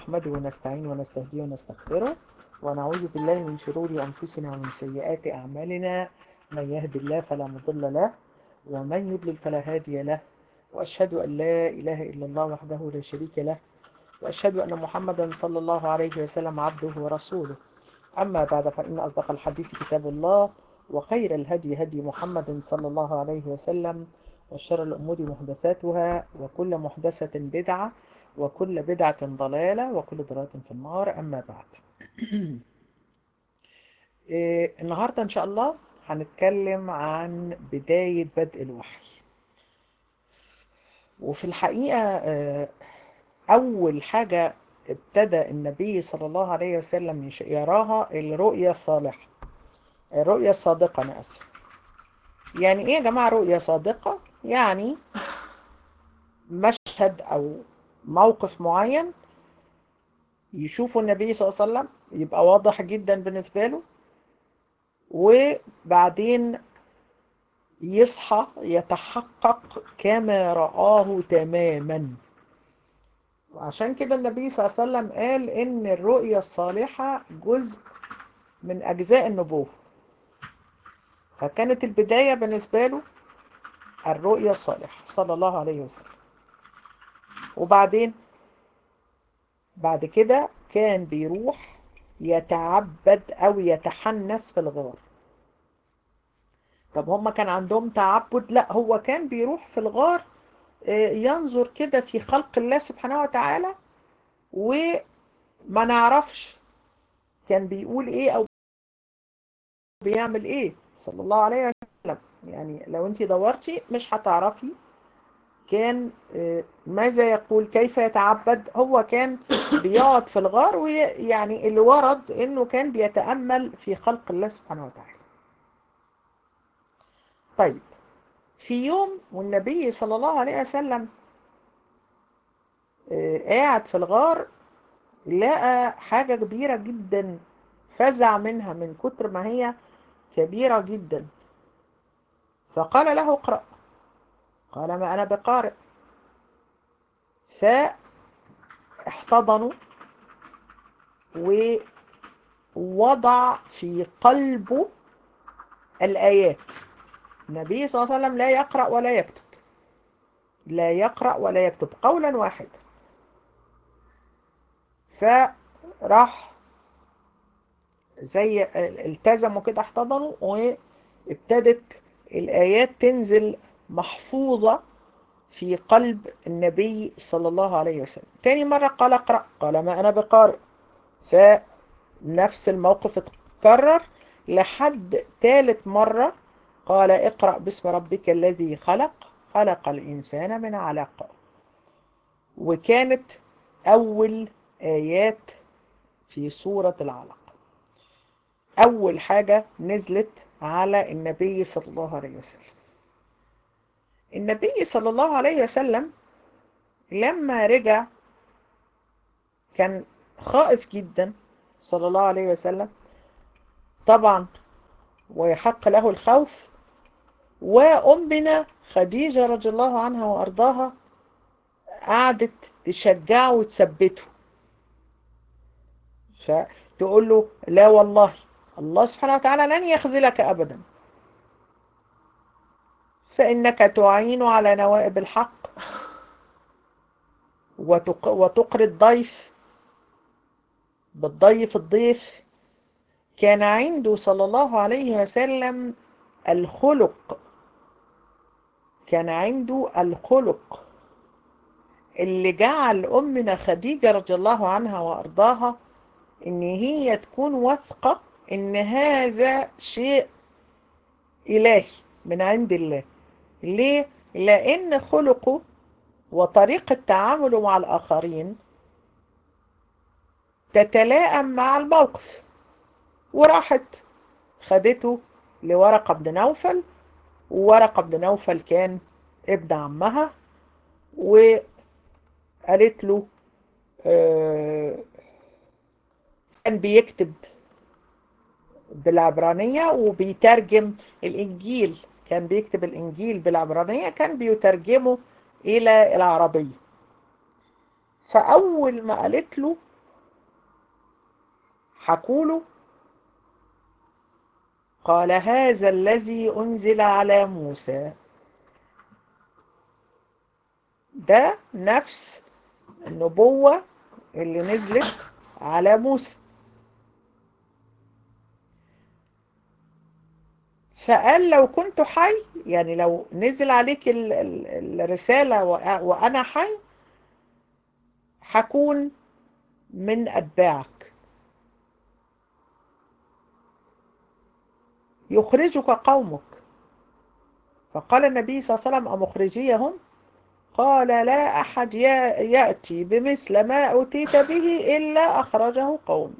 نحمده ونستعين ونستهديه ونستغفره ونعوذ بالله من شرور أنفسنا ومن سيئات أعمالنا من يهد الله فلا مضل له ومن يضلل فلا هادي له وأشهد أن لا إله إلا الله وحده لا شريك له وأشهد أن محمدا صلى الله عليه وسلم عبده ورسوله أما بعد فإن أصدق الحديث كتاب الله وخير الهدي هدي محمد صلى الله عليه وسلم وشر الأمور محدثاتها وكل محدثة بدعة وكل بدعة ضلالة وكل ضلالة في النار أما بعد إيه النهاردة إن شاء الله هنتكلم عن بداية بدء الوحي وفي الحقيقة أول حاجة ابتدى النبي صلى الله عليه وسلم يراها الرؤية الصالحة الرؤية الصادقة أنا أسف يعني إيه يا جماعة رؤية صادقة؟ يعني مشهد أو موقف معين يشوفه النبي صلى الله عليه وسلم يبقى واضح جدا بالنسبة له وبعدين يصحى يتحقق كما رآه تماما وعشان كده النبي صلى الله عليه وسلم قال ان الرؤية الصالحة جزء من اجزاء النبوة فكانت البداية بالنسبة له الرؤية الصالحة صلى الله عليه وسلم وبعدين بعد كده كان بيروح يتعبد او يتحنس في الغار طب هم كان عندهم تعبد لا هو كان بيروح في الغار ينظر كده في خلق الله سبحانه وتعالى وما نعرفش كان بيقول ايه او بيعمل ايه صلى الله عليه وسلم يعني لو انت دورتي مش هتعرفي كان ماذا يقول كيف يتعبد هو كان بيقعد في الغار ويعني اللي ورد انه كان بيتأمل في خلق الله سبحانه وتعالى طيب في يوم والنبي صلى الله عليه وسلم قاعد في الغار لقى حاجة كبيرة جدا فزع منها من كتر ما هي كبيرة جدا فقال له اقرأ قال ما أنا بقارئ فاحتضنوا ووضع في قلبه الآيات النبي صلى الله عليه وسلم لا يقرأ ولا يكتب لا يقرأ ولا يكتب قولا واحدا فراح زي التزموا كده احتضنوا وابتدت الآيات تنزل محفوظة في قلب النبي صلى الله عليه وسلم تاني مرة قال اقرأ قال ما أنا بقارئ فنفس الموقف اتكرر لحد ثالث مرة قال اقرأ باسم ربك الذي خلق خلق الإنسان من علق وكانت أول آيات في سورة العلق أول حاجة نزلت على النبي صلى الله عليه وسلم النبي صلى الله عليه وسلم لما رجع كان خائف جدا صلى الله عليه وسلم طبعا ويحق له الخوف وأمنا خديجة رضي الله عنها وأرضاها قعدت تشجعه وتثبته فتقول له لا والله الله سبحانه وتعالى لن يخذلك أبدا فإنك تعين على نوائب الحق وتق... وتقري الضيف بالضيف الضيف كان عنده صلى الله عليه وسلم الخلق كان عنده الخلق اللي جعل أمنا خديجة رضي الله عنها وأرضاها إن هي تكون واثقة إن هذا شيء إلهي من عند الله ليه؟ لأن خلقه وطريقة تعامله مع الآخرين تتلائم مع الموقف وراحت خدته لورقة بن نوفل وورقة بن نوفل كان ابن عمها وقالت له آه كان بيكتب بالعبرانية وبيترجم الإنجيل كان بيكتب الإنجيل بالعبرانية كان بيترجمه إلى العربية فأول ما قالت له حكوله قال هذا الذي أنزل على موسى ده نفس النبوة اللي نزلت على موسى فقال لو كنت حي يعني لو نزل عليك ال- ال- الرسالة وأ- وأنا حي حكون من أتباعك يخرجك قومك فقال النبي صلى الله عليه وسلم أمخرجيهم قال لا أحد يا- يأتي بمثل ما أتيت به إلا أخرجه قوم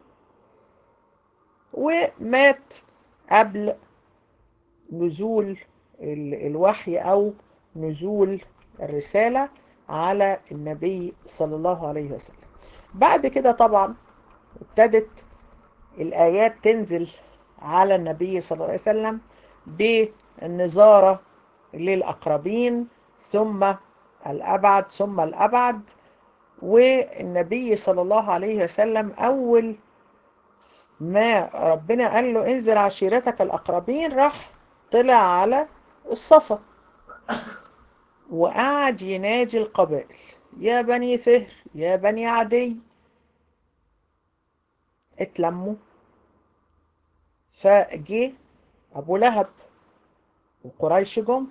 ومات قبل نزول ال- الوحي أو نزول الرسالة على النبي صلى الله عليه وسلم بعد كده طبعا ابتدت الآيات تنزل على النبي صلى الله عليه وسلم بالنظارة للأقربين ثم الأبعد ثم الأبعد والنبي صلى الله عليه وسلم أول ما ربنا قال له انزل عشيرتك الأقربين راح طلع على الصفا وقعد يناجي القبائل يا بني فهر يا بني عدي اتلموا فجه أبو لهب وقريش جم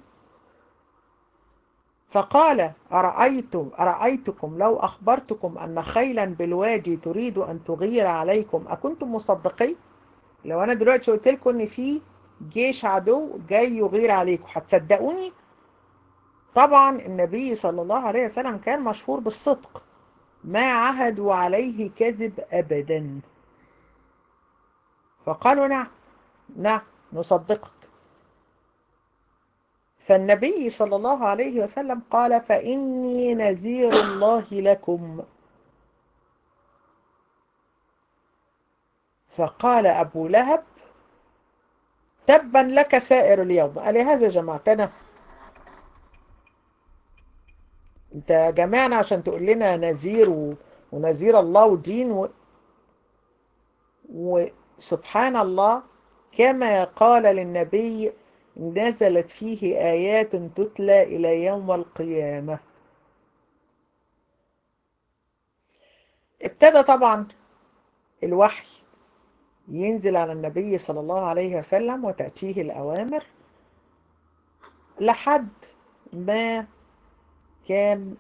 فقال أرأيتم أرأيتكم لو أخبرتكم أن خيلا بالوادي تريد أن تغير عليكم أكنتم مصدقين لو أنا دلوقتي قلت لكم إن في جيش عدو جاي يغير عليكم هتصدقوني طبعا النبي صلى الله عليه وسلم كان مشهور بالصدق ما عهدوا عليه كذب أبدا فقالوا نعم نعم نصدقك فالنبي صلى الله عليه وسلم قال فإني نذير الله لكم فقال أبو لهب تبا لك سائر اليوم ألهذا جمعتنا انت جمعنا عشان تقول لنا نذير و... ونذير الله ودين و... وسبحان الله كما قال للنبي نزلت فيه آيات تتلى إلى يوم القيامة ابتدى طبعا الوحي ينزل على النبي صلى الله عليه وسلم وتأتيه الأوامر لحد ما كان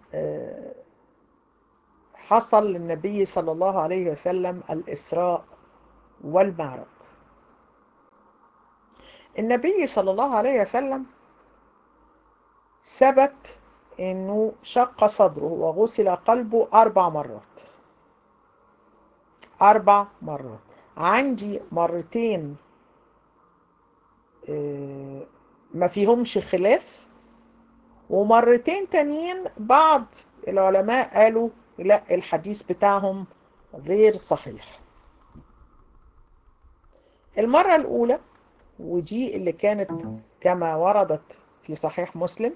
حصل للنبي صلى الله عليه وسلم الإسراء والمعراج النبي صلى الله عليه وسلم ثبت انه شق صدره وغسل قلبه اربع مرات اربع مرات عندي مرتين ما فيهمش خلاف ومرتين تانيين بعض العلماء قالوا لا الحديث بتاعهم غير صحيح المرة الأولى ودي اللي كانت كما وردت في صحيح مسلم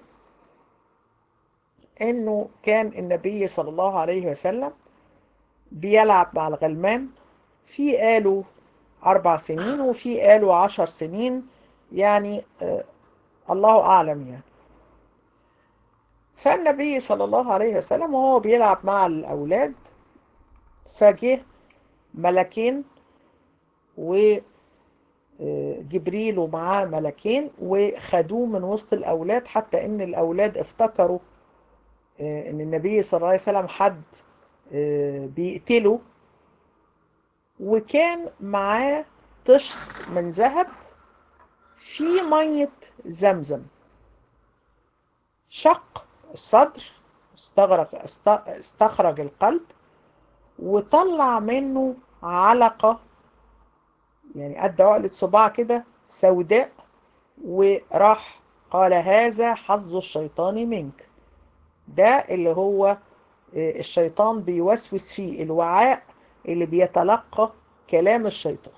انه كان النبي صلى الله عليه وسلم بيلعب مع الغلمان في قالوا اربع سنين وفي قالوا عشر سنين يعني آه الله اعلم يعني فالنبي صلى الله عليه وسلم وهو بيلعب مع الاولاد فجه ملكين و جبريل ومعاه ملكين وخدوه من وسط الأولاد حتى إن الأولاد افتكروا إن النبي صلى الله عليه وسلم حد بيقتله وكان معاه طشت من ذهب في مية زمزم شق الصدر استغرق استخرج القلب وطلع منه علقة يعني قد عقلة صباع كده سوداء وراح قال هذا حظ الشيطان منك ده اللي هو الشيطان بيوسوس فيه الوعاء اللي بيتلقى كلام الشيطان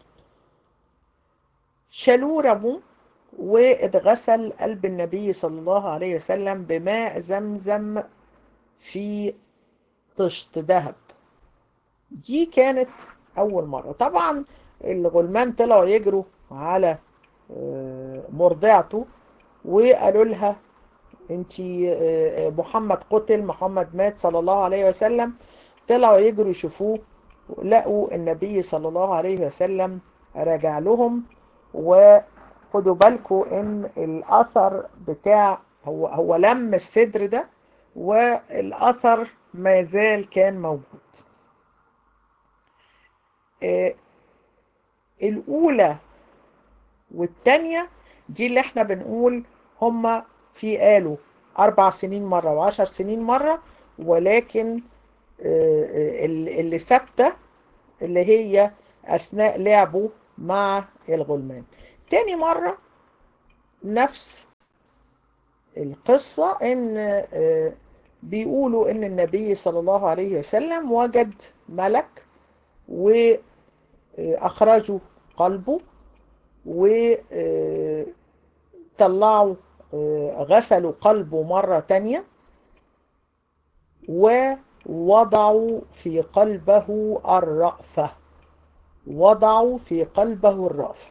شالوه رموه واتغسل قلب النبي صلى الله عليه وسلم بماء زمزم في طشت ذهب دي كانت أول مرة طبعا الغلمان طلعوا يجروا على مرضعته وقالوا لها انت محمد قتل محمد مات صلى الله عليه وسلم طلعوا يجروا يشوفوه لقوا النبي صلى الله عليه وسلم رجع لهم وخدوا بالكم ان الاثر بتاع هو هو لم الصدر ده والاثر ما زال كان موجود الاولى والتانية دي اللي احنا بنقول هما في قالوا اربع سنين مرة وعشر سنين مرة ولكن اللي ثابتة اللي هي اثناء لعبه مع الغلمان تاني مرة نفس القصة ان بيقولوا ان النبي صلى الله عليه وسلم وجد ملك واخرجوا قلبه وطلعوا غسلوا قلبه مرة تانية ووضعوا في قلبه الرأفة وضعوا في قلبه الرأفة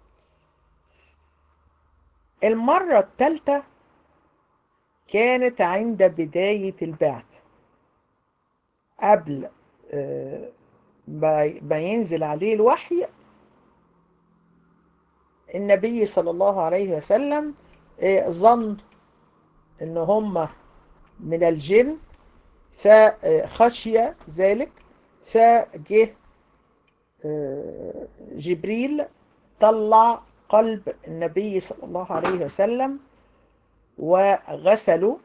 المرة الثالثة كانت عند بداية البعث قبل ما ينزل عليه الوحي النبي صلى الله عليه وسلم ظن ان هم من الجن فخشي ذلك فجه جبريل طلع قلب النبي صلى الله عليه وسلم وغسلوا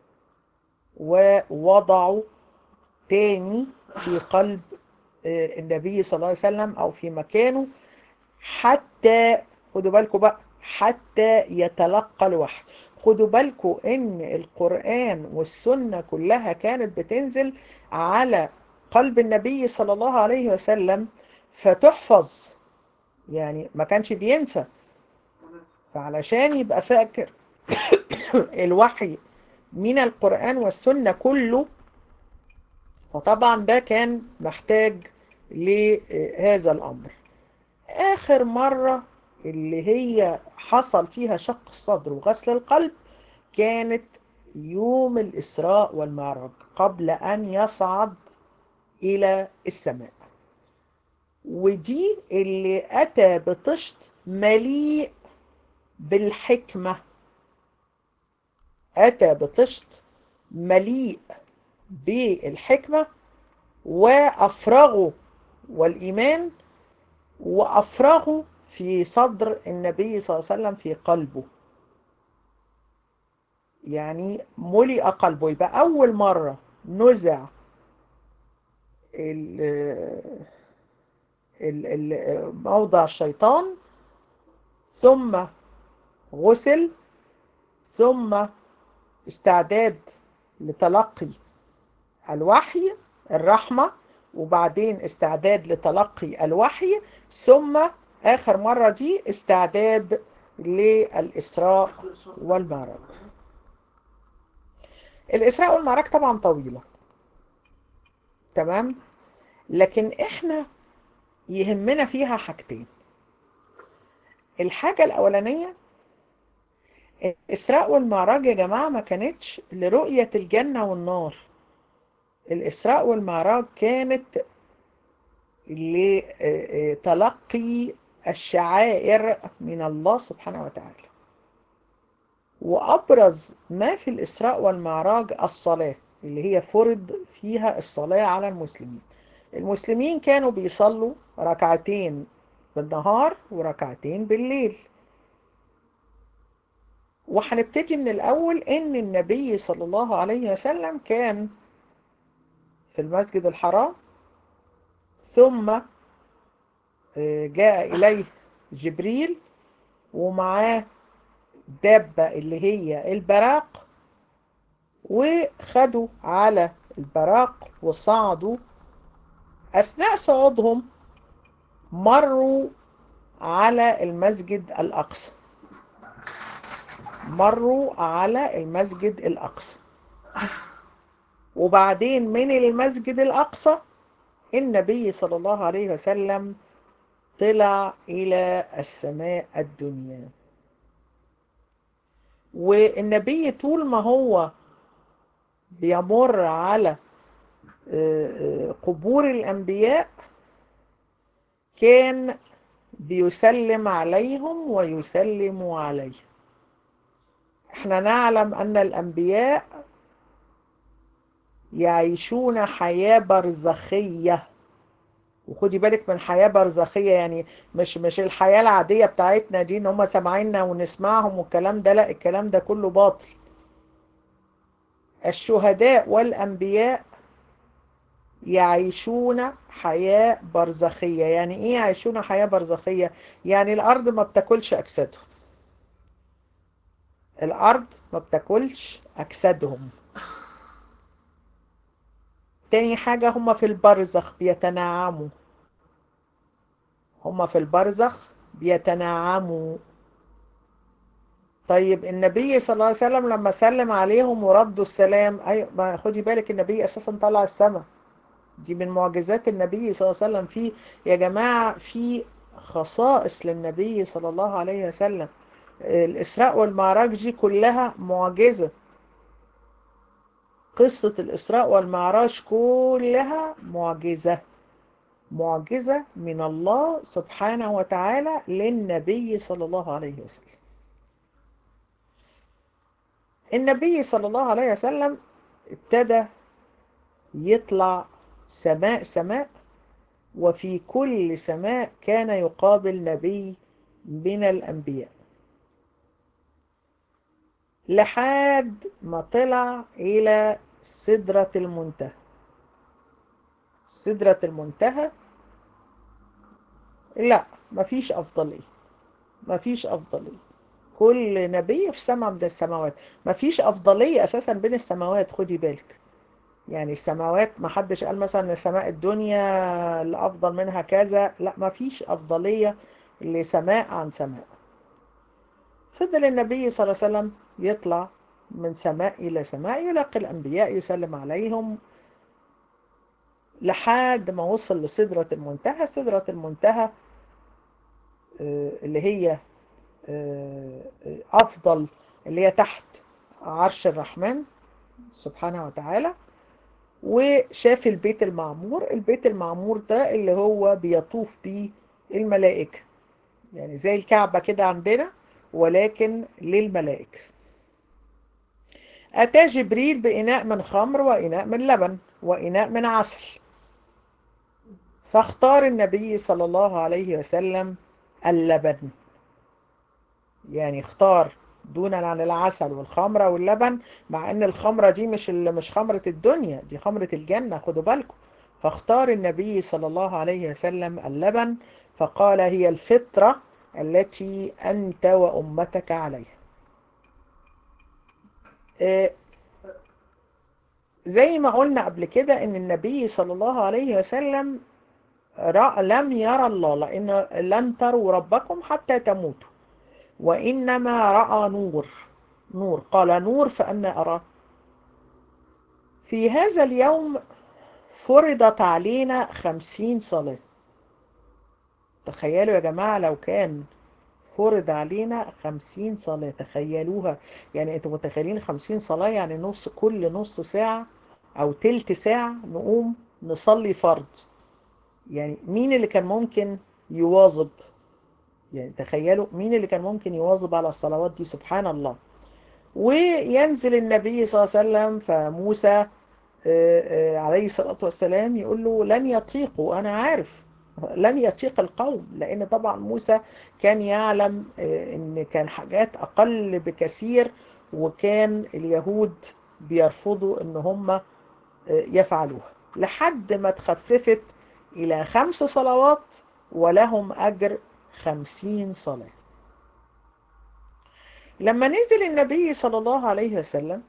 ووضعوا تاني في قلب النبي صلى الله عليه وسلم او في مكانه حتى خدوا بالكم بقى حتى يتلقى الوحي خدوا بالكم ان القرآن والسنة كلها كانت بتنزل على قلب النبي صلى الله عليه وسلم فتحفظ يعني ما كانش بينسى فعلشان يبقى فاكر الوحي من القرآن والسنة كله فطبعا ده كان محتاج لهذا الأمر آخر مرة اللي هي حصل فيها شق الصدر وغسل القلب كانت يوم الإسراء والمعراج قبل أن يصعد إلى السماء ودي اللي أتى بطشت مليء بالحكمة أتى بطشت مليء بالحكمة وأفرغوا والإيمان وأفرغوا في صدر النبي صلى الله عليه وسلم في قلبه يعني ملئ قلبه يبقى أول مرة نزع موضع الشيطان ثم غسل ثم استعداد لتلقي الوحي الرحمة وبعدين استعداد لتلقي الوحي ثم آخر مرة دي استعداد للإسراء والمعراج الإسراء والمعراج طبعا طويلة تمام لكن احنا يهمنا فيها حاجتين الحاجة الأولانية الإسراء والمعراج يا جماعة ما كانتش لرؤية الجنة والنار الإسراء والمعراج كانت لتلقي الشعائر من الله سبحانه وتعالى وأبرز ما في الإسراء والمعراج الصلاة اللي هي فرض فيها الصلاة على المسلمين المسلمين كانوا بيصلوا ركعتين بالنهار وركعتين بالليل وهنبتدي من الأول إن النبي صلى الله عليه وسلم كان في المسجد الحرام ثم جاء إليه جبريل ومعاه دابة اللي هي البراق وخدوا على البراق وصعدوا أثناء صعودهم مروا على المسجد الأقصى مروا على المسجد الأقصى وبعدين من المسجد الأقصى النبي صلى الله عليه وسلم طلع إلى السماء الدنيا والنبي طول ما هو بيمر على قبور الأنبياء كان بيسلم عليهم ويسلم عليه احنا نعلم أن الأنبياء يعيشون حياة برزخية وخدي بالك من حياة برزخية يعني مش مش الحياة العادية بتاعتنا دي ان هم سامعيننا ونسمعهم والكلام ده لا الكلام ده كله باطل الشهداء والأنبياء يعيشون حياة برزخية يعني ايه يعيشون حياة برزخية يعني الارض ما بتاكلش اجسادهم الارض ما بتاكلش اجسادهم تاني حاجة هم في البرزخ بيتنعموا هم في البرزخ بيتنعموا طيب النبي صلى الله عليه وسلم لما سلم عليهم وردوا السلام أي ما خدي بالك النبي اساسا طلع السماء دي من معجزات النبي صلى الله عليه وسلم في يا جماعة في خصائص للنبي صلى الله عليه وسلم الإسراء والمعراج دي كلها معجزة قصة الإسراء والمعراج كلها معجزة معجزة من الله سبحانه وتعالى للنبي صلى الله عليه وسلم النبي صلى الله عليه وسلم ابتدى يطلع سماء سماء وفي كل سماء كان يقابل نبي من الأنبياء لحد ما طلع إلى سدرة المنتهى سدرة المنتهى لا مفيش أفضلية مفيش أفضلية كل نبي في سماء من السماوات مفيش أفضلية أساسا بين السماوات خدي بالك يعني السماوات ما حدش قال مثلا سماء الدنيا الأفضل منها كذا لا ما فيش أفضلية لسماء عن سماء فضل النبي صلى الله عليه وسلم يطلع من سماء إلى سماء يلاقي الأنبياء يسلم عليهم لحد ما وصل لسدرة المنتهى سدرة المنتهى اللي هي أفضل اللي هي تحت عرش الرحمن سبحانه وتعالى وشاف البيت المعمور البيت المعمور ده اللي هو بيطوف بيه الملائكة يعني زي الكعبة كده عندنا ولكن للملائكة أتى جبريل بإناء من خمر وإناء من لبن وإناء من عسل فاختار النبي صلى الله عليه وسلم اللبن يعني اختار دونا عن العسل والخمرة واللبن مع ان الخمرة دي مش مش خمرة الدنيا دي خمرة الجنة خدوا بالكم فاختار النبي صلى الله عليه وسلم اللبن فقال هي الفطرة التي أنت وأمتك عليها زي ما قلنا قبل كده ان النبي صلى الله عليه وسلم لم يرى الله لأن لن تروا ربكم حتى تموتوا وإنما رأى نور نور قال نور فأنا أراه في هذا اليوم فرضت علينا خمسين صلاة تخيلوا يا جماعة لو كان فرض علينا خمسين صلاة تخيلوها يعني انتوا متخيلين خمسين صلاة يعني نص كل نص ساعة او تلت ساعة نقوم نصلي فرض يعني مين اللي كان ممكن يواظب يعني تخيلوا مين اللي كان ممكن يواظب على الصلوات دي سبحان الله وينزل النبي صلى الله عليه وسلم فموسى عليه الصلاة والسلام يقول له لن يطيقوا أنا عارف لن يطيق القوم لأن طبعا موسى كان يعلم أن كان حاجات أقل بكثير وكان اليهود بيرفضوا أن هم يفعلوها لحد ما تخففت إلى خمس صلوات ولهم أجر خمسين صلاة لما نزل النبي صلى الله عليه وسلم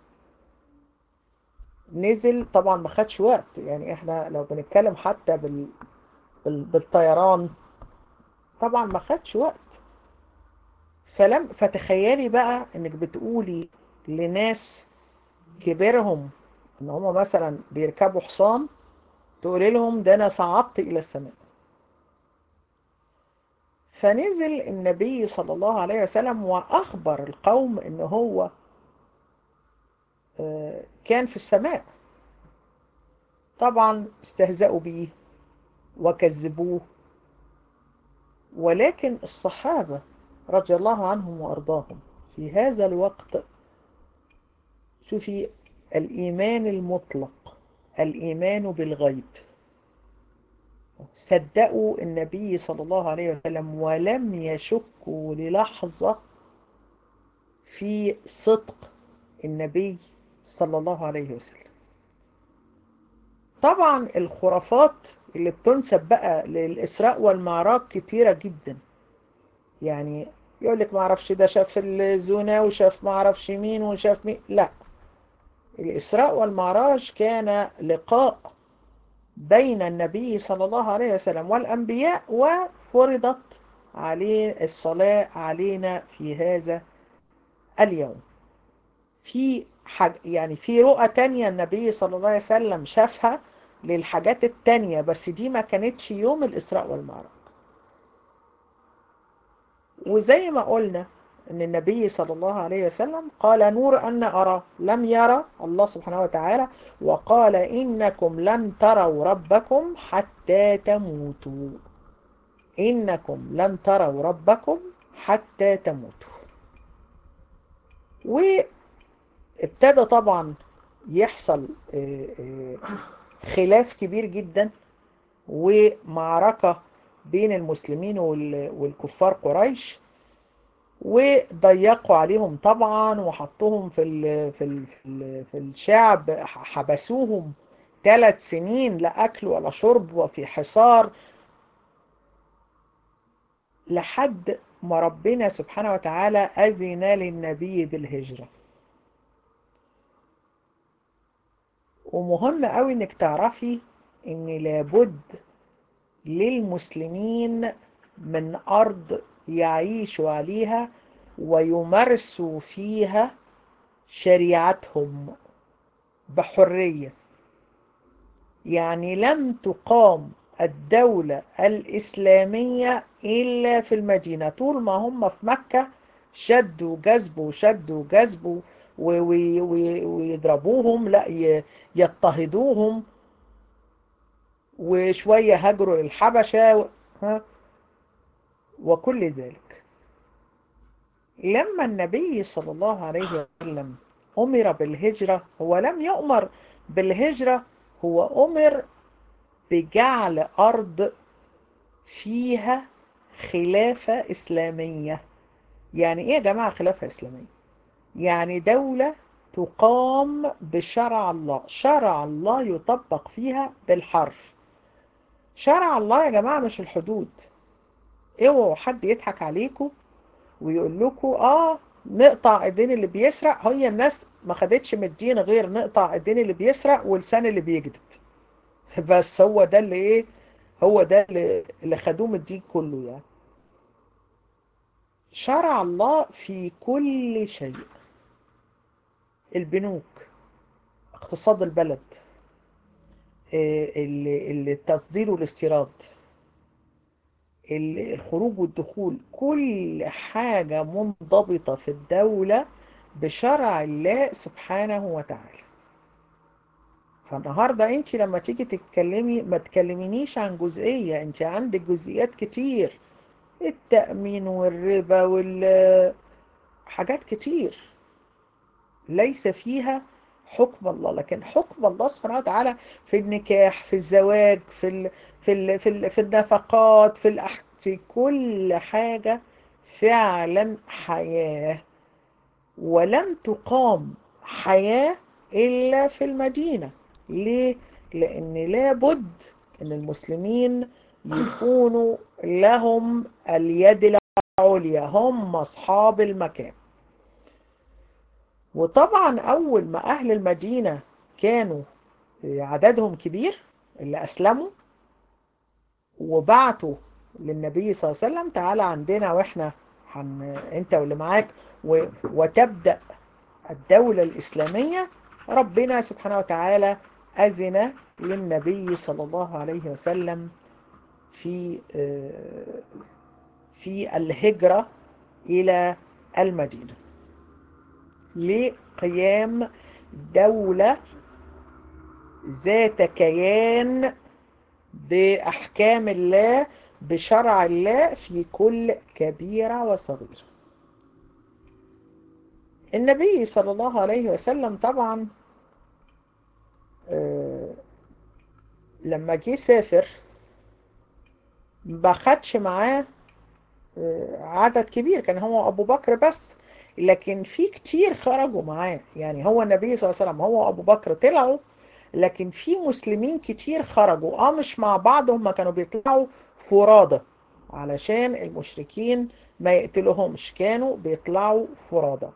نزل طبعا ما خدش وقت يعني احنا لو بنتكلم حتى بال... بال... بالطيران طبعا ما خدش وقت فلم فتخيلي بقى انك بتقولي لناس كبيرهم ان هم مثلا بيركبوا حصان تقول لهم ده أنا صعدت إلى السماء فنزل النبي صلى الله عليه وسلم وأخبر القوم إن هو كان في السماء طبعا استهزأوا به وكذبوه ولكن الصحابة رضي الله عنهم وأرضاهم في هذا الوقت شوفي الإيمان المطلق الإيمان بالغيب صدقوا النبي صلى الله عليه وسلم ولم يشكوا للحظة في صدق النبي صلى الله عليه وسلم طبعا الخرافات اللي بتنسب بقى للإسراء والمعراج كتيرة جدا يعني يقول لك ما اعرفش ده شاف الزنا وشاف ما اعرفش مين وشاف مين لا الإسراء والمعراج كان لقاء بين النبي صلى الله عليه وسلم والأنبياء وفرضت عليه الصلاة علينا في هذا اليوم في حاج يعني في رؤى تانية النبي صلى الله عليه وسلم شافها للحاجات التانية بس دي ما كانتش يوم الإسراء والمعراج وزي ما قلنا ان النبي صلى الله عليه وسلم قال نور أن أرى لم يرى الله سبحانه وتعالى وقال إنكم لن تروا ربكم حتى تموتوا إنكم لن تروا ربكم حتى تموتوا وابتدى طبعا يحصل خلاف كبير جدا ومعركة بين المسلمين والكفار قريش وضيقوا عليهم طبعا وحطوهم في ال في ال في, ال في الشعب حبسوهم ثلاث سنين لا أكل ولا شرب وفي حصار لحد ما ربنا سبحانه وتعالى أذن للنبي بالهجرة ومهم قوي انك تعرفي ان لابد للمسلمين من أرض يعيشوا عليها ويمارسوا فيها شريعتهم بحرية يعني لم تقام الدولة الإسلامية إلا في المدينة طول ما هم في مكة شدوا جذبوا شدوا جذبوا ويضربوهم لا يضطهدوهم وشوية هجروا للحبشة ها وكل ذلك لما النبي صلى الله عليه وسلم أمر بالهجرة هو لم يؤمر بالهجرة هو أمر بجعل أرض فيها خلافة إسلامية يعني إيه يا جماعة خلافة إسلامية يعني دولة تقام بشرع الله شرع الله يطبق فيها بالحرف شرع الله يا جماعة مش الحدود اوعوا حد يضحك عليكم ويقول لكم اه نقطع ايدين اللي بيسرق هي الناس ما خدتش من الدين غير نقطع ايدين اللي بيسرق ولسان اللي بيكذب بس هو ده اللي ايه هو ده اللي, اللي خدوه من الدين كله يعني شرع الله في كل شيء البنوك اقتصاد البلد التصدير والاستيراد الخروج والدخول كل حاجة منضبطة في الدولة بشرع الله سبحانه وتعالى فالنهاردة انت لما تيجي تتكلمي ما تكلمينيش عن جزئية انت عندك جزئيات كتير التأمين والربا وال حاجات كتير ليس فيها حكم الله لكن حكم الله سبحانه وتعالى في النكاح في الزواج في ال في ال في, ال في النفقات في الأح في كل حاجة فعلا حياة ولم تقام حياة إلا في المدينة ليه؟ لأن لابد أن المسلمين يكونوا لهم اليد العليا هم أصحاب المكان وطبعا أول ما أهل المدينة كانوا عددهم كبير اللي أسلموا وبعتوا للنبي صلى الله عليه وسلم تعالى عندنا وإحنا حن أنت واللي معاك و... وتبدأ الدولة الإسلامية ربنا سبحانه وتعالى أذن للنبي صلى الله عليه وسلم في في الهجرة إلى المدينة لقيام دولة ذات كيان بأحكام الله بشرع الله في كل كبيرة وصغيرة النبي صلى الله عليه وسلم طبعا لما جه سافر ما خدش معاه عدد كبير كان هو أبو بكر بس لكن في كتير خرجوا معاه يعني هو النبي صلى الله عليه وسلم هو أبو بكر طلعوا لكن في مسلمين كتير خرجوا اه مش مع بعض هم كانوا بيطلعوا فرادى علشان المشركين ما يقتلوهمش كانوا بيطلعوا فرادى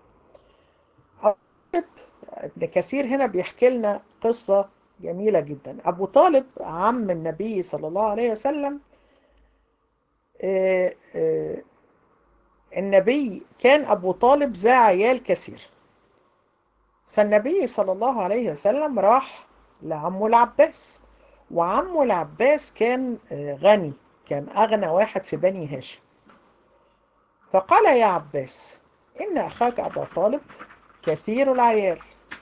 ابن كثير هنا بيحكي لنا قصة جميلة جدا أبو طالب عم النبي صلى الله عليه وسلم آآ آآ النبي كان أبو طالب ذا عيال كثير فالنبي صلى الله عليه وسلم راح لعمه العباس وعمه العباس كان غني كان أغنى واحد في بني هاشم فقال يا عباس إن أخاك أبا طالب كثير العيال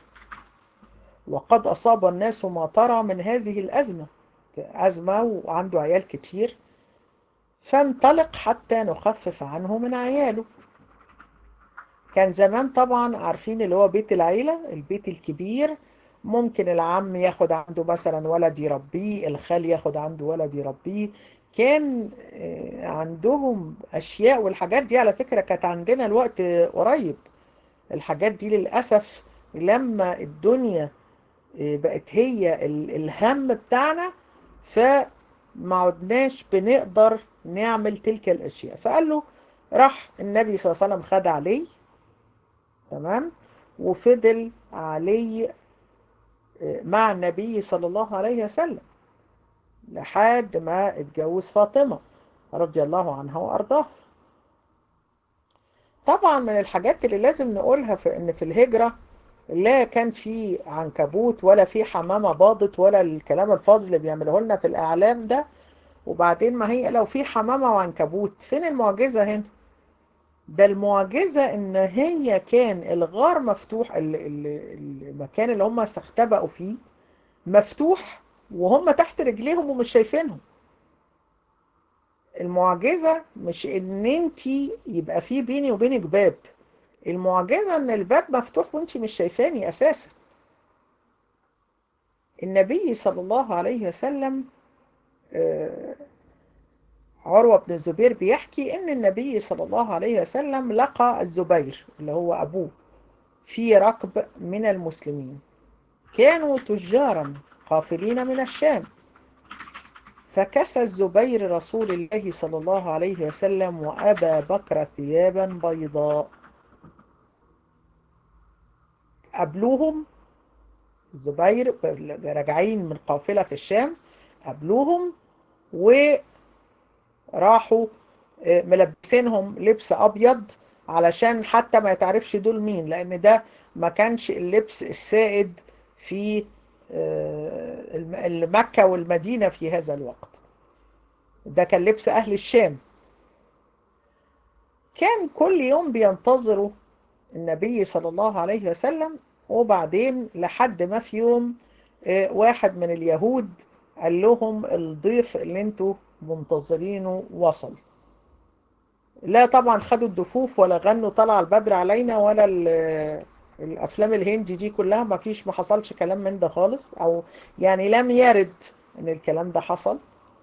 وقد أصاب الناس ما ترى من هذه الأزمة أزمة وعنده عيال كتير فانطلق حتى نخفف عنه من عياله كان زمان طبعا عارفين اللي هو بيت العيلة البيت الكبير ممكن العم ياخد عنده مثلا ولد يربيه الخال ياخد عنده ولد يربيه كان عندهم أشياء والحاجات دي على فكرة كانت عندنا الوقت قريب الحاجات دي للأسف لما الدنيا بقت هي الهم بتاعنا فما عدناش بنقدر نعمل تلك الأشياء فقال له راح النبي صلى الله عليه وسلم خد علي تمام وفضل علي مع النبي صلى الله عليه وسلم لحد ما اتجوز فاطمة رضي الله عنها وأرضاها طبعا من الحاجات اللي لازم نقولها في ان في الهجرة لا كان في عنكبوت ولا في حمامة باضت ولا الكلام الفاضي اللي بيعمله لنا في الإعلام ده وبعدين ما هي لو في حمامة وعنكبوت فين المعجزة هنا ده المعجزة ان هي كان الغار مفتوح المكان اللي هم استختبأوا فيه مفتوح وهم تحت رجليهم ومش شايفينهم المعجزة مش ان انت يبقى في بيني وبينك باب المعجزة ان الباب مفتوح وانت مش شايفاني اساسا النبي صلى الله عليه وسلم عروة بن الزبير بيحكي ان النبي صلى الله عليه وسلم لقى الزبير اللي هو ابوه في ركب من المسلمين كانوا تجارا قافلين من الشام فكسى الزبير رسول الله صلى الله عليه وسلم وأبا بكر ثيابا بيضاء قبلوهم الزبير راجعين من قافلة في الشام قبلوهم وراحوا ملبسينهم لبس أبيض علشان حتى ما يتعرفش دول مين لأن ده ما كانش اللبس السائد في مكة والمدينة في هذا الوقت ده كان لبس أهل الشام كان كل يوم بينتظروا النبي صلى الله عليه وسلم وبعدين لحد ما في يوم واحد من اليهود قال لهم الضيف اللي انتوا منتظرينه وصل لا طبعا خدوا الدفوف ولا غنوا طلع البدر علينا ولا الافلام الهندي دي كلها ما فيش ما حصلش كلام من ده خالص او يعني لم يرد ان الكلام ده حصل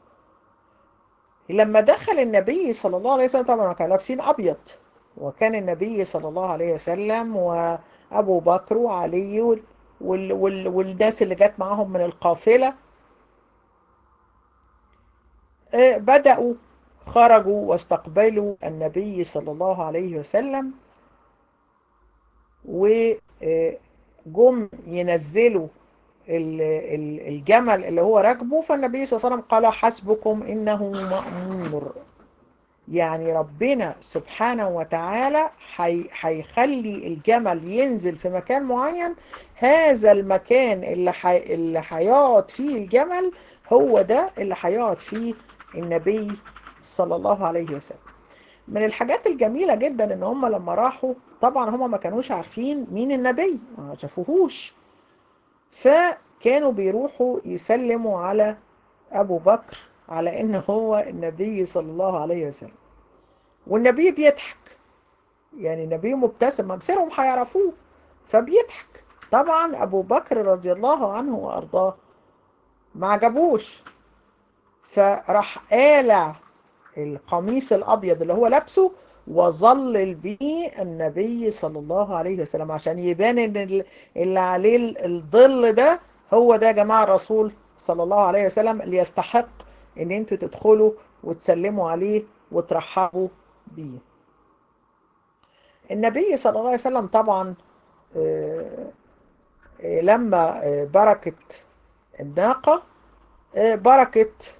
لما دخل النبي صلى الله عليه وسلم طبعا كانوا لابسين ابيض وكان النبي صلى الله عليه وسلم وابو بكر وعلي وال وال والناس اللي جت معاهم من القافله بدأوا خرجوا واستقبلوا النبي صلى الله عليه وسلم وجم ينزلوا الجمل اللي هو راكبه فالنبي صلى الله عليه وسلم قال حسبكم إنه مأمور يعني ربنا سبحانه وتعالى هيخلي الجمل ينزل في مكان معين هذا المكان اللي حي... اللي هيقعد فيه الجمل هو ده اللي هيقعد فيه النبي صلى الله عليه وسلم من الحاجات الجميلة جدا ان هم لما راحوا طبعا هم ما كانوش عارفين مين النبي ما شافوهوش فكانوا بيروحوا يسلموا على ابو بكر على ان هو النبي صلى الله عليه وسلم والنبي بيضحك يعني النبي مبتسم مبصرهم هيعرفوه فبيضحك طبعا ابو بكر رضي الله عنه وارضاه ما عجبوش فراح قالع القميص الابيض اللي هو لابسه وظلل به النبي صلى الله عليه وسلم عشان يبان ان اللي عليه الظل ده هو ده يا جماعه الرسول صلى الله عليه وسلم اللي يستحق ان انتوا تدخلوا وتسلموا عليه وترحبوا بيه النبي صلى الله عليه وسلم طبعا لما بركت الناقة بركت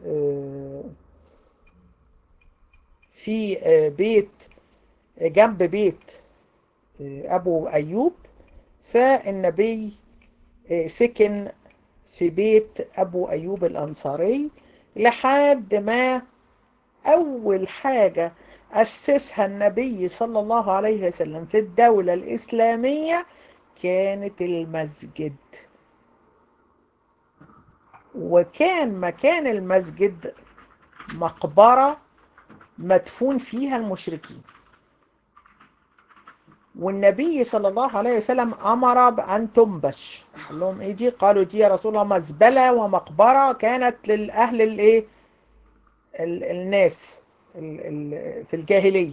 في بيت جنب بيت أبو أيوب فالنبي سكن في بيت أبو أيوب الأنصاري لحد ما أول حاجة أسسها النبي صلى الله عليه وسلم في الدولة الإسلامية كانت المسجد وكان مكان المسجد مقبرة مدفون فيها المشركين والنبي صلى الله عليه وسلم أمر بأن تنبش قال لهم إيه دي قالوا دي يا رسول الله مزبلة ومقبرة كانت للأهل الإيه الناس في الجاهلية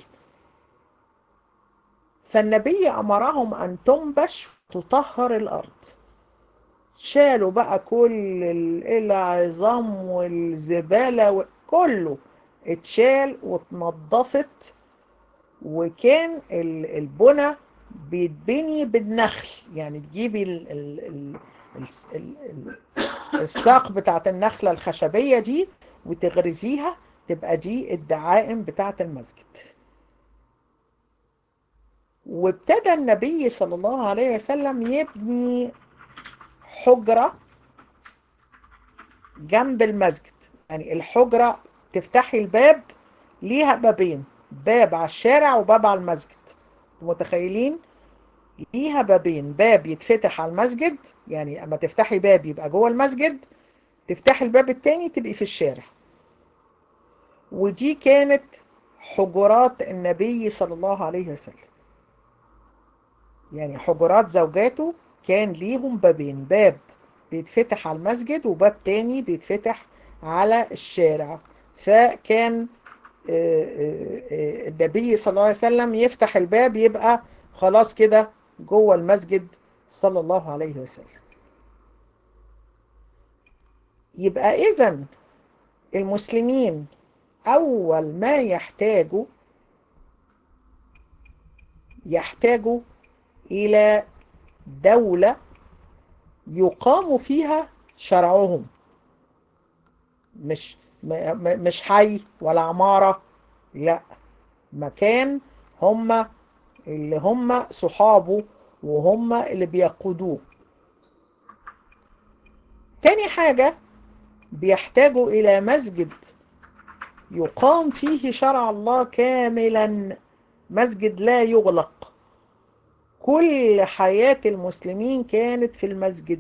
فالنبي أمرهم أن تنبش تطهر الأرض شالوا بقى كل العظام والزبالة كله اتشال واتنضفت وكان البنى بيتبني بالنخل يعني تجيبي ال ال ال ال ال الساق بتاعت النخلة الخشبية دي وتغرزيها تبقى دي الدعائم بتاعت المسجد وابتدى النبي صلى الله عليه وسلم يبني حجرة جنب المسجد يعني الحجرة تفتحي الباب ليها بابين باب على الشارع وباب على المسجد متخيلين ليها بابين باب يتفتح على المسجد يعني اما تفتحي باب يبقى جوه المسجد تفتحي الباب التاني تبقي في الشارع ودي كانت حجرات النبي صلى الله عليه وسلم يعني حجرات زوجاته كان ليهم بابين باب بيتفتح على المسجد وباب تاني بيتفتح على الشارع فكان النبي صلى الله عليه وسلم يفتح الباب يبقى خلاص كده جوه المسجد صلى الله عليه وسلم يبقى إذن المسلمين أول ما يحتاجوا يحتاجوا إلى دولة يقام فيها شرعهم مش مش حي ولا عمارة لا مكان هم اللي هم صحابه وهم اللي بيقودوه تاني حاجة بيحتاجوا إلى مسجد يقام فيه شرع الله كاملا مسجد لا يغلق كل حياة المسلمين كانت في المسجد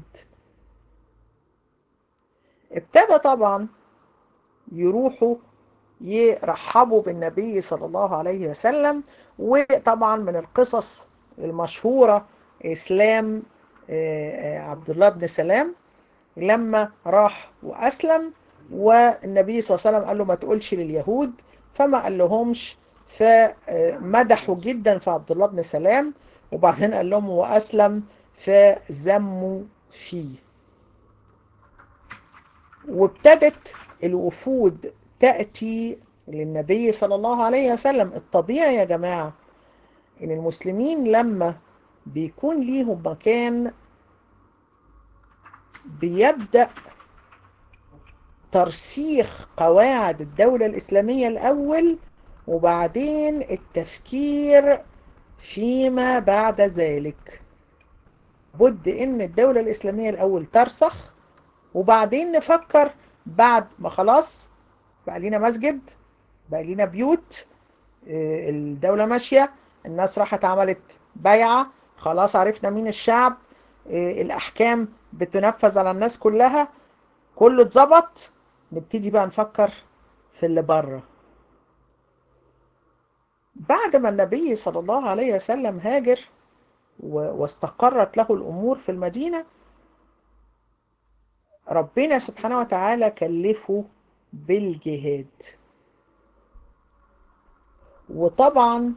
ابتدى طبعا يروحوا يرحبوا بالنبي صلى الله عليه وسلم وطبعا من القصص المشهورة إسلام عبد الله بن سلام لما راح وأسلم والنبي صلى الله عليه وسلم قال له ما تقولش لليهود فما قال لهمش فمدحوا جدا في عبد الله بن سلام وبعدين قال لهم وأسلم فذموا فيه وابتدت الوفود تأتي للنبي صلى الله عليه وسلم الطبيعي يا جماعة ان المسلمين لما بيكون ليهم مكان بيبدأ ترسيخ قواعد الدولة الإسلامية الأول وبعدين التفكير فيما بعد ذلك بد ان الدولة الاسلامية الاول ترسخ وبعدين نفكر بعد ما خلاص بقى لنا مسجد بقى لنا بيوت الدولة ماشية الناس راحت عملت بيعة خلاص عرفنا مين الشعب الأحكام بتنفذ على الناس كلها كله اتظبط نبتدي بقى نفكر في اللي بره بعد ما النبي صلى الله عليه وسلم هاجر واستقرت له الأمور في المدينة ربنا سبحانه وتعالى كلفه بالجهاد وطبعا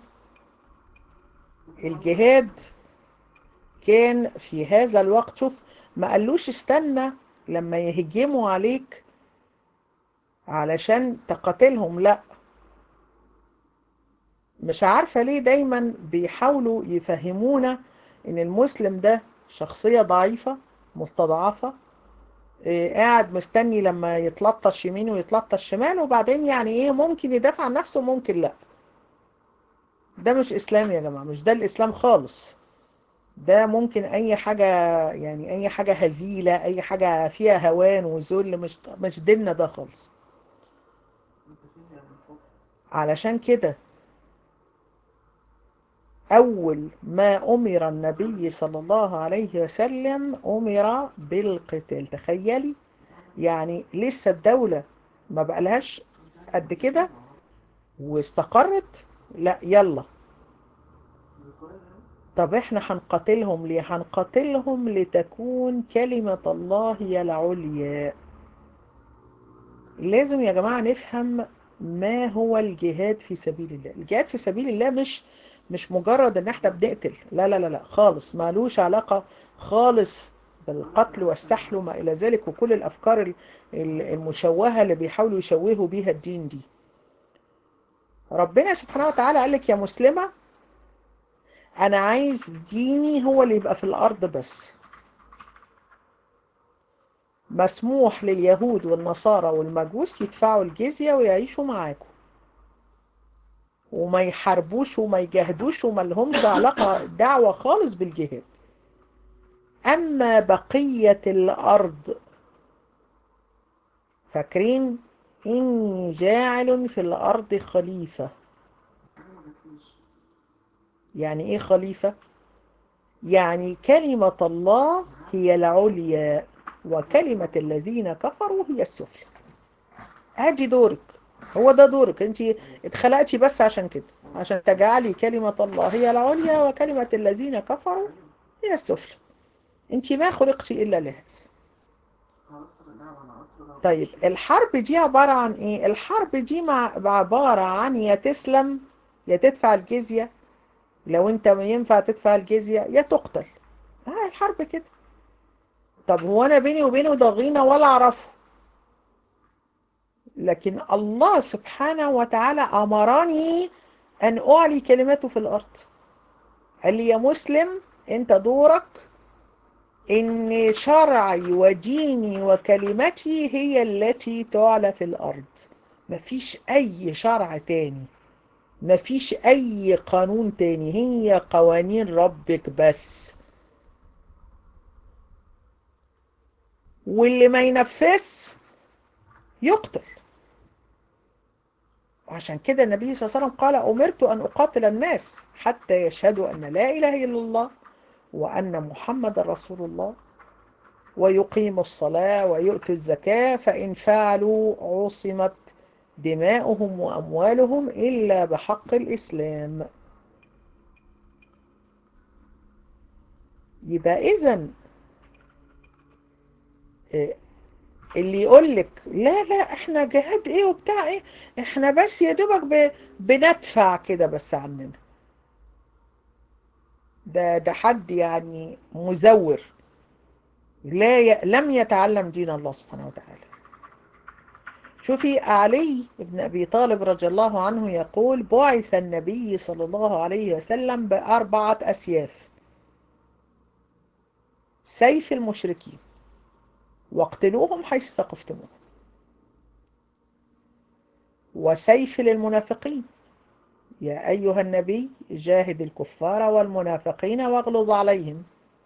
الجهاد كان في هذا الوقت شوف ما قالوش استنى لما يهجموا عليك علشان تقاتلهم لا مش عارفة ليه دايما بيحاولوا يفهمونا ان المسلم ده شخصية ضعيفة مستضعفة قاعد مستني لما يتلطش يمين ويتلطش شمال وبعدين يعني ايه ممكن يدافع عن نفسه ممكن لا ده مش اسلام يا جماعة مش ده الاسلام خالص ده ممكن اي حاجة يعني اي حاجة هزيلة اي حاجة فيها هوان وذل مش مش ديننا ده خالص علشان كده أول ما أمر النبي صلى الله عليه وسلم أمر بالقتال تخيلي يعني لسه الدولة ما بقالهاش قد كده واستقرت لا يلا طب احنا هنقاتلهم ليه هنقاتلهم لتكون كلمة الله هي العليا لازم يا جماعة نفهم ما هو الجهاد في سبيل الله الجهاد في سبيل الله مش مش مجرد ان احنا بنقتل لا لا لا لا خالص مالوش علاقة خالص بالقتل والسحل وما الى ذلك وكل الافكار المشوهة اللي بيحاولوا يشوهوا بيها الدين دي ربنا سبحانه وتعالى قال لك يا مسلمة انا عايز ديني هو اللي يبقى في الارض بس مسموح لليهود والنصارى والمجوس يدفعوا الجزية ويعيشوا معاكم وما يحاربوش وما يجاهدوش وما لهمش علاقة دعوة خالص بالجهاد أما بقية الأرض فاكرين إني جاعل في الأرض خليفة يعني إيه خليفة؟ يعني كلمة الله هي العليا وكلمة الذين كفروا هي السفلى ادي دورك هو ده دورك انت اتخلقتي بس عشان كده عشان تجعلي كلمة الله هي العليا وكلمة الذين كفروا هي السفلى انت ما خلقتي الا لهذا طيب الحرب دي عبارة عن ايه الحرب دي مع عبارة عن يا تسلم يا تدفع الجزية لو انت ما ينفع تدفع الجزية يا تقتل اه الحرب كده طب هو انا بيني وبينه ضغينة ولا اعرفه لكن الله سبحانه وتعالى امرني ان اعلي كلمته في الارض قال لي يا مسلم انت دورك ان شرعي وديني وكلمتي هي التي تعلى في الارض مفيش اي شرع تاني مفيش اي قانون تاني هي قوانين ربك بس واللي ما ينفذ يقتل وعشان كده النبي صلى الله عليه وسلم قال أمرت أن أقاتل الناس حتى يشهدوا أن لا إله إلا الله وأن محمد رسول الله ويقيموا الصلاة ويؤتوا الزكاة فإن فعلوا عصمت دماؤهم وأموالهم إلا بحق الإسلام يبقى إذن اللي يقول لك لا لا احنا جهاد ايه وبتاع ايه احنا بس يا دوبك ب... بندفع كده بس عننا ده ده حد يعني مزور لا ي... لم يتعلم دين الله سبحانه وتعالى شوفي علي بن أبي طالب رضي الله عنه يقول بعث النبي صلى الله عليه وسلم بأربعة أسياف سيف المشركين واقتلوهم حيث ثقفتموهم وسيف للمنافقين يا أيها النبي جاهد الكفار والمنافقين واغلظ عليهم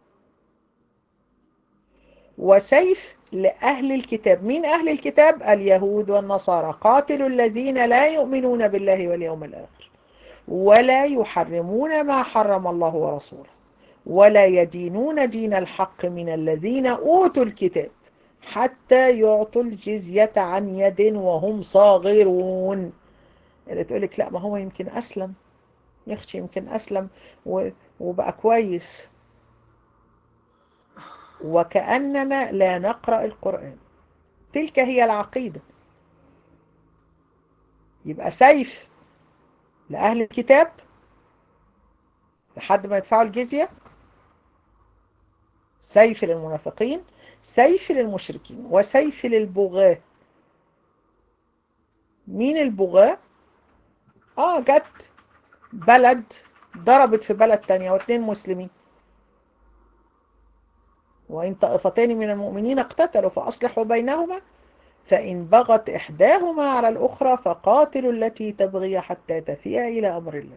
وسيف لأهل الكتاب مين أهل الكتاب اليهود والنصارى قاتلوا الذين لا يؤمنون بالله واليوم الآخر ولا يحرمون ما حرم الله ورسوله ولا يدينون دين الحق من الذين أوتوا الكتاب حتى يعطوا الجزية عن يد وهم صاغرون اللي تقولك لا ما هو يمكن أسلم يخشي يمكن أسلم وبقى كويس وكأننا لا نقرأ القرآن تلك هي العقيدة يبقى سيف لأهل الكتاب لحد ما يدفعوا الجزية سيف للمنافقين سيف للمشركين وسيف للبغاة مين البغاة اه جت بلد ضربت في بلد تانية واثنين مسلمين وإن طائفتان من المؤمنين اقتتلوا فأصلحوا بينهما فإن بغت إحداهما على الأخرى فقاتلوا التي تبغي حتى تفيء إلى أمر الله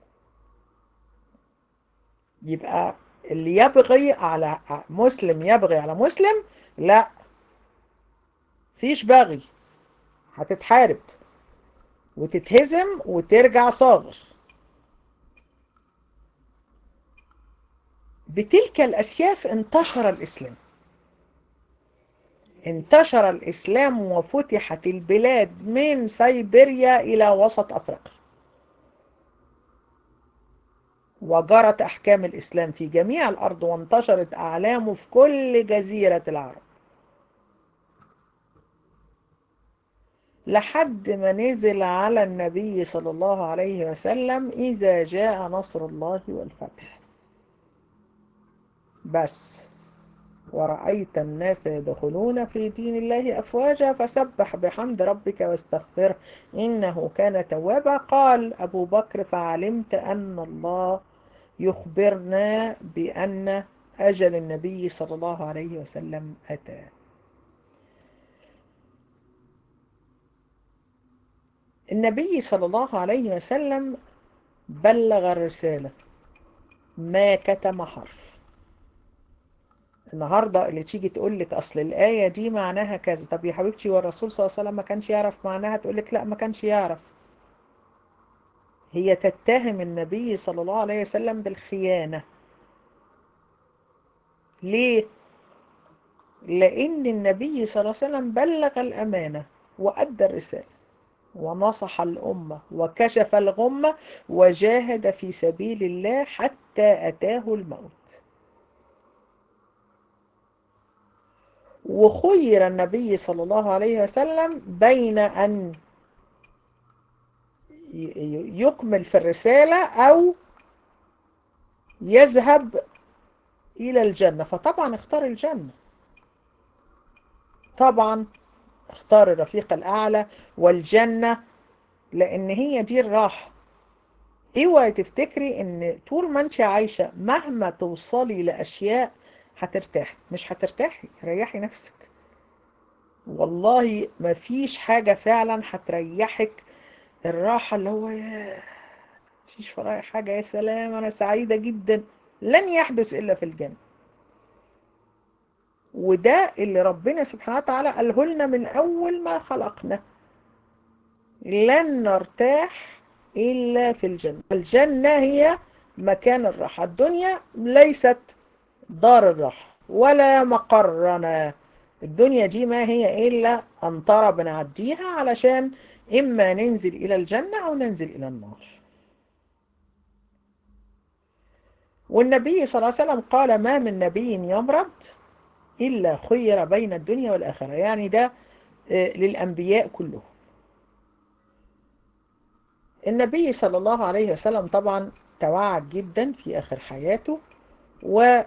يبقى اللي يبغي على مسلم يبغي على مسلم لا فيش بغي هتتحارب وتتهزم وترجع صاغر بتلك الأسياف انتشر الإسلام انتشر الإسلام وفتحت البلاد من سيبيريا إلى وسط أفريقيا وجرت أحكام الإسلام في جميع الأرض وانتشرت أعلامه في كل جزيرة العرب لحد ما نزل على النبي صلى الله عليه وسلم إذا جاء نصر الله والفتح بس ورأيت الناس يدخلون في دين الله أفواجا فسبح بحمد ربك واستغفره إنه كان توابا قال أبو بكر فعلمت أن الله يخبرنا بأن أجل النبي صلى الله عليه وسلم أتى النبي صلى الله عليه وسلم بلغ الرسالة ما كتم حرف النهاردة اللي تيجي تقول لك أصل الآية دي معناها كذا طب يا حبيبتي والرسول صلى الله عليه وسلم ما كانش يعرف معناها تقول لك لا ما كانش يعرف هي تتهم النبي صلى الله عليه وسلم بالخيانة ليه؟ لأن النبي صلى الله عليه وسلم بلغ الأمانة وأدى الرسالة ونصح الأمة وكشف الغمة وجاهد في سبيل الله حتى أتاه الموت وخير النبي صلى الله عليه وسلم بين أن يكمل في الرسالة أو يذهب إلى الجنة فطبعا اختار الجنة طبعا اختار الرفيق الأعلى والجنة لأن هي دي الراحة اوعي تفتكري ان طول ما انت عايشة مهما توصلي لأشياء هترتاحي مش هترتاحي ريحي نفسك والله ما فيش حاجة فعلا هتريحك الراحة اللي هو يا فيش ورايا حاجة يا سلام أنا سعيدة جدا لن يحدث إلا في الجنة وده اللي ربنا سبحانه وتعالى قاله لنا من أول ما خلقنا لن نرتاح إلا في الجنة الجنة هي مكان الراحة الدنيا ليست دار الراحة ولا مقرنا الدنيا دي ما هي إلا أنطرة بنعديها علشان إما ننزل إلى الجنة أو ننزل إلى النار والنبي صلى الله عليه وسلم قال ما من نبي يمرض إلا خير بين الدنيا والآخرة يعني ده للأنبياء كلهم النبي صلى الله عليه وسلم طبعا توعد جدا في آخر حياته و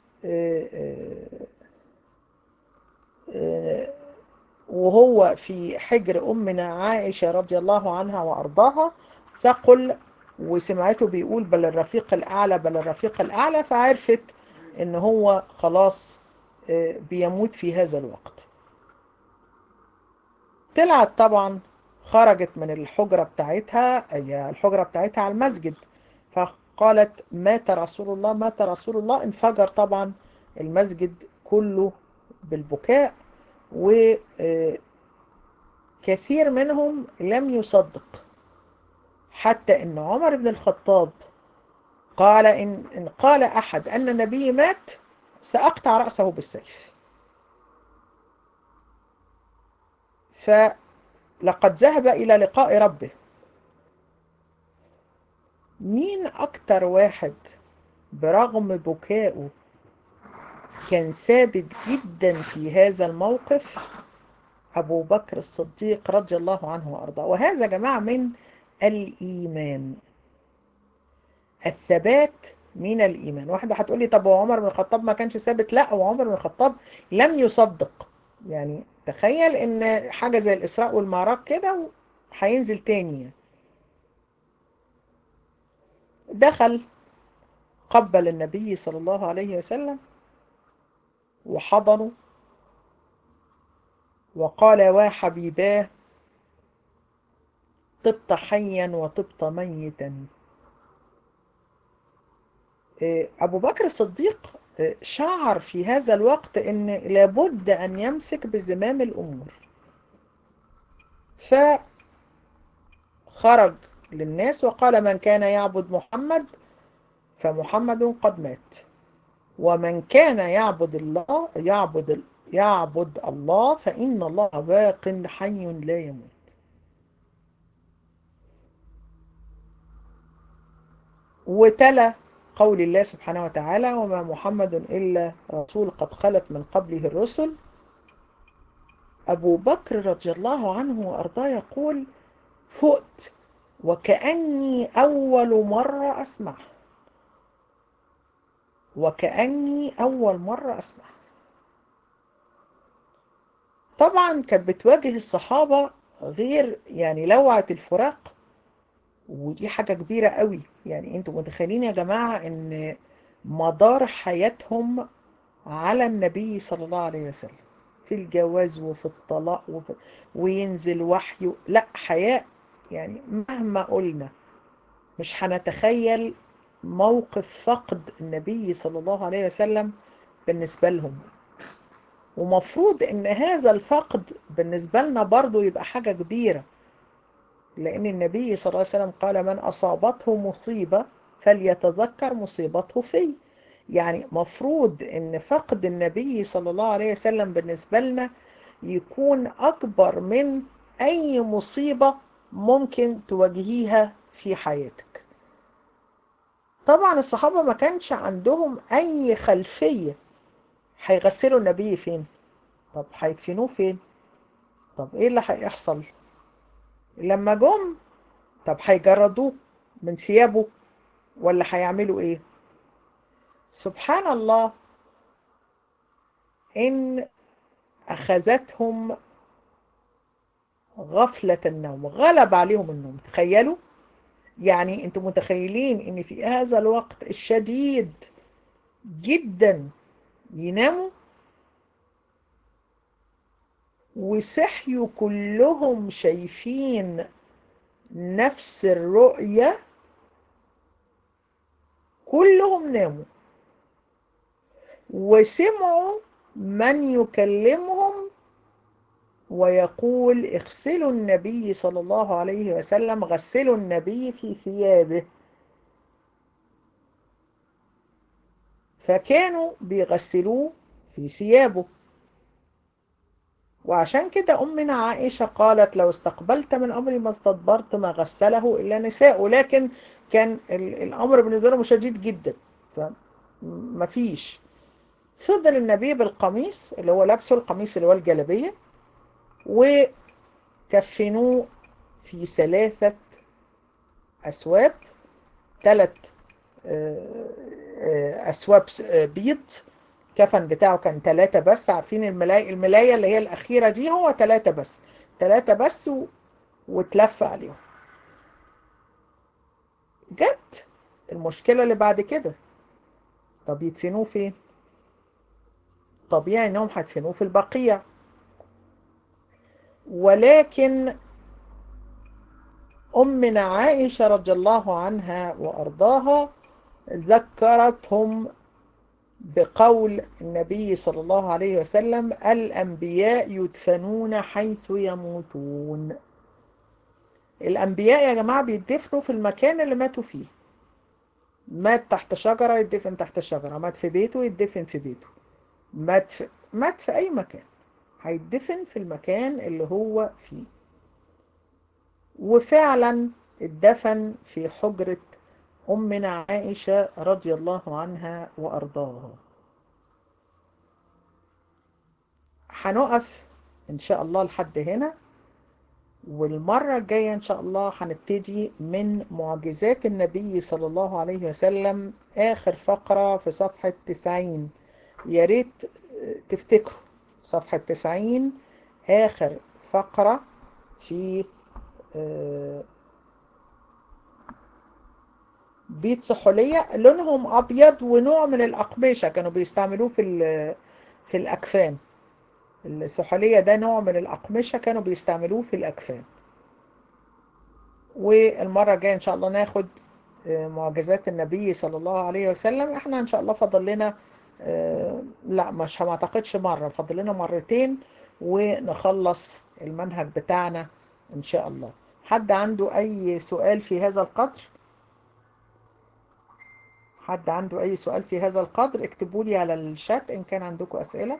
وهو في حجر أمنا عائشة رضي الله عنها وأرضاها ثقل وسمعته بيقول بل الرفيق الأعلى بل الرفيق الأعلى فعرفت ان هو خلاص بيموت في هذا الوقت طلعت طبعا خرجت من الحجرة بتاعتها هي الحجرة بتاعتها على المسجد فقالت مات رسول الله مات رسول الله انفجر طبعا المسجد كله بالبكاء وكثير منهم لم يصدق حتى ان عمر بن الخطاب قال إن, إن قال أحد أن النبي مات سأقطع رأسه بالسيف فلقد ذهب إلى لقاء ربه مين أكتر واحد برغم بكائه كان ثابت جدا في هذا الموقف أبو بكر الصديق رضي الله عنه وأرضاه وهذا جماعة من الإيمان الثبات من الإيمان واحدة هتقول لي طب وعمر بن الخطاب ما كانش ثابت لا وعمر بن الخطاب لم يصدق يعني تخيل ان حاجة زي الإسراء والمعراج كده هينزل تاني دخل قبل النبي صلى الله عليه وسلم وحضنه وقال وحبيباه طبت حيا وطبت ميتا أبو بكر الصديق شعر في هذا الوقت أن لابد أن يمسك بزمام الأمور فخرج للناس وقال من كان يعبد محمد فمحمد قد مات ومن كان يعبد الله يعبد يعبد الله فإن الله باق حي لا يموت وتلا قول الله سبحانه وتعالى وما محمد إلا رسول قد خلت من قبله الرسل أبو بكر رضي الله عنه وأرضاه يقول فؤت وكأني أول مرة أسمع وكأني أول مرة أسمع طبعا كانت بتواجه الصحابة غير يعني لوعة الفراق ودي حاجة كبيرة قوي يعني انتوا متخيلين يا جماعة ان مدار حياتهم على النبي صلى الله عليه وسلم في الجواز وفي الطلاق وفي وينزل وحي لا حياة يعني مهما قلنا مش هنتخيل موقف فقد النبي صلى الله عليه وسلم بالنسبة لهم ومفروض ان هذا الفقد بالنسبة لنا برضو يبقى حاجة كبيرة لأن النبي صلى الله عليه وسلم قال من أصابته مصيبة فليتذكر مصيبته في يعني مفروض ان فقد النبي صلى الله عليه وسلم بالنسبة لنا يكون أكبر من أي مصيبة ممكن تواجهيها في حياتك طبعا الصحابة ما كانش عندهم أي خلفية هيغسلوا النبي فين طب هيدفنوه فين طب ايه اللي هيحصل لما جم طب هيجردوه من ثيابه ولا هيعملوا ايه سبحان الله ان اخذتهم غفلة النوم غلب عليهم النوم تخيلوا يعني انتم متخيلين ان في هذا الوقت الشديد جدا يناموا وصحيوا كلهم شايفين نفس الرؤية كلهم ناموا وسمعوا من يكلمهم ويقول اغسلوا النبي صلى الله عليه وسلم غسلوا النبي في ثيابه فكانوا بيغسلوه في ثيابه وعشان كده أمنا عائشة قالت لو استقبلت من أمري ما استدبرت ما غسله إلا نساء ولكن كان الأمر بالنسبة له شديد جدا فمفيش فضل النبي بالقميص اللي هو لابسه القميص اللي هو الجلبية وكفنوه في ثلاثة أسواب ثلاث أسواب بيض كفن بتاعه كان ثلاثة بس عارفين الملاية الملاية اللي هي الأخيرة دي هو ثلاثة بس ثلاثة بس و... وتلف عليهم جت المشكلة اللي بعد كده طب يدفنوه فين طبيعي انهم هيدفنوه في البقيع ولكن أمنا عائشة رضي الله عنها وأرضاها ذكرتهم بقول النبي صلى الله عليه وسلم الأنبياء يدفنون حيث يموتون الأنبياء يا جماعة بيدفنوا في المكان اللي ماتوا فيه مات تحت شجرة يدفن تحت الشجرة مات في بيته يدفن في بيته مات في, مات في أي مكان هيدفن في المكان اللي هو فيه وفعلا اتدفن في حجرة أمنا عائشة رضي الله عنها وأرضاها هنقف إن شاء الله لحد هنا والمرة الجاية إن شاء الله هنبتدي من معجزات النبي صلى الله عليه وسلم آخر فقرة في صفحة 90 يا ريت تفتكروا صفحة 90 آخر فقرة في بيت صحولية لونهم أبيض ونوع من الأقمشة كانوا بيستعملوه في في الأكفان الصحولية ده نوع من الأقمشة كانوا بيستعملوه في الأكفان والمرة الجاية إن شاء الله ناخد معجزات النبي صلى الله عليه وسلم احنا إن شاء الله فضل لنا لا مش ما اعتقدش مرة فضل لنا مرتين ونخلص المنهج بتاعنا إن شاء الله حد عنده أي سؤال في هذا القدر حد عنده أي سؤال في هذا القدر اكتبوا لي على الشات إن كان عندكم أسئلة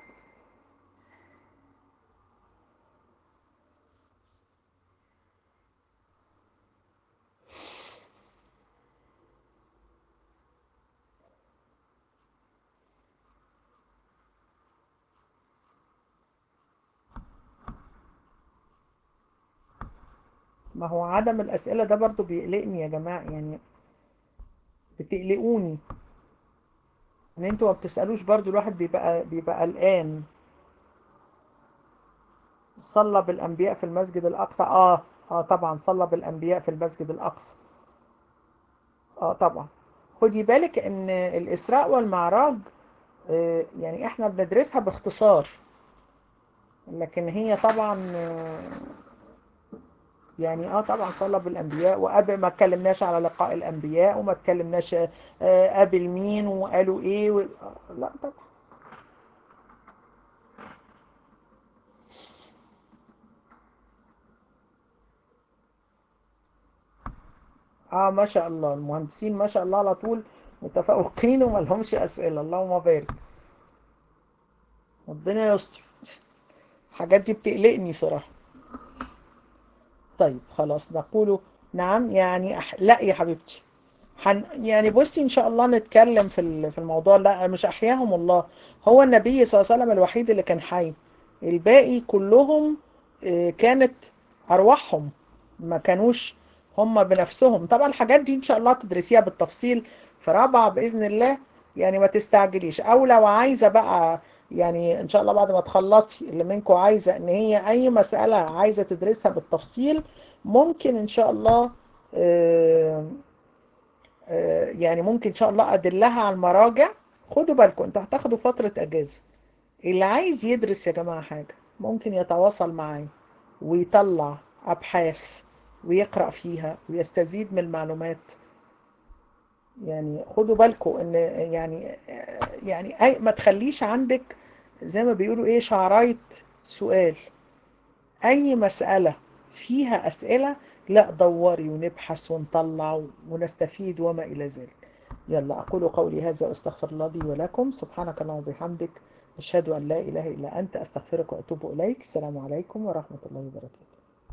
ما هو عدم الأسئلة ده برضو بيقلقني يا جماعة يعني بتقلقوني ان انتوا ما بتسألوش برضو الواحد بيبقى بيبقى قلقان صلى بالأنبياء في المسجد الأقصى آه آه طبعا صلى بالأنبياء في المسجد الأقصى آه طبعا خدي بالك ان الإسراء والمعراج آه يعني احنا بندرسها باختصار لكن هي طبعا آه يعني اه طبعا صلى بالانبياء وقبل ما اتكلمناش على لقاء الانبياء وما اتكلمناش آه قابل مين وقالوا ايه و... لا طبعا اه ما شاء الله المهندسين ما شاء الله على طول متفوقين وما لهمش اسئله اللهم بارك ربنا يستر الحاجات دي بتقلقني صراحه طيب خلاص نقول نعم يعني أح... لا يا حبيبتي حن... يعني بصي ان شاء الله نتكلم في في الموضوع لا مش احياهم الله هو النبي صلى الله عليه وسلم الوحيد اللي كان حي الباقي كلهم كانت ارواحهم ما كانوش هم بنفسهم طبعا الحاجات دي ان شاء الله تدرسيها بالتفصيل في رابعه باذن الله يعني ما تستعجليش او لو عايزه بقى يعني ان شاء الله بعد ما تخلصي اللي منكم عايزه ان هي اي مساله عايزه تدرسها بالتفصيل ممكن ان شاء الله آآ آآ يعني ممكن ان شاء الله ادلها على المراجع خدوا بالكم انتوا هتاخدوا فتره اجازه اللي عايز يدرس يا جماعه حاجه ممكن يتواصل معايا ويطلع ابحاث ويقرا فيها ويستزيد من المعلومات يعني خدوا بالكم ان يعني يعني اي ما تخليش عندك زي ما بيقولوا ايه شعرايه سؤال اي مسألة فيها اسئلة لا دوري ونبحث ونطلع ونستفيد وما الى ذلك يلا اقول قولي هذا واستغفر الله لي ولكم سبحانك اللهم وبحمدك اشهد ان لا اله الا انت استغفرك واتوب اليك السلام عليكم ورحمة الله وبركاته